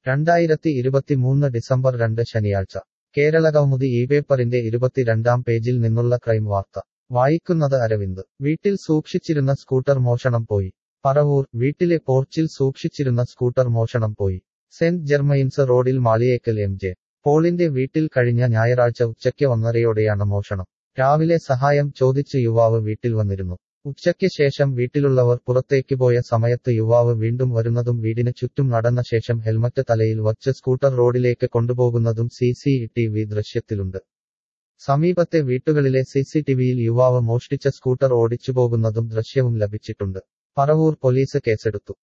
രണ്ടായിരത്തി ഇരുപത്തിമൂന്ന് ഡിസംബർ രണ്ട് ശനിയാഴ്ച കേരളകൗമുദി ഈ പേപ്പറിന്റെ ഇരുപത്തിരണ്ടാം പേജിൽ നിന്നുള്ള ക്രൈം വാർത്ത വായിക്കുന്നത് അരവിന്ദ് വീട്ടിൽ സൂക്ഷിച്ചിരുന്ന സ്കൂട്ടർ മോഷണം പോയി പറവൂർ വീട്ടിലെ പോർച്ചിൽ സൂക്ഷിച്ചിരുന്ന സ്കൂട്ടർ മോഷണം പോയി സെന്റ് ജെർമൈൻസ് റോഡിൽ മാളിയേക്കൽ എം ജെ പോളിന്റെ വീട്ടിൽ കഴിഞ്ഞ ഞായറാഴ്ച ഉച്ചയ്ക്ക് ഒന്നരയോടെയാണ് മോഷണം രാവിലെ സഹായം ചോദിച്ച് യുവാവ് വീട്ടിൽ വന്നിരുന്നു ഉച്ചയ്ക്ക് ശേഷം വീട്ടിലുള്ളവർ പുറത്തേക്ക് പോയ സമയത്ത് യുവാവ് വീണ്ടും വരുന്നതും വീടിന് ചുറ്റും നടന്ന ശേഷം ഹെൽമറ്റ് തലയിൽ വച്ച് സ്കൂട്ടർ റോഡിലേക്ക് കൊണ്ടുപോകുന്നതും സി സി ടി വി ദൃശ്യത്തിലുണ്ട് സമീപത്തെ വീട്ടുകളിലെ സിസിടിവിയിൽ യുവാവ് മോഷ്ടിച്ച സ്കൂട്ടർ ഓടിച്ചുപോകുന്നതും ദൃശ്യവും ലഭിച്ചിട്ടുണ്ട് പറവൂർ പോലീസ് കേസെടുത്തു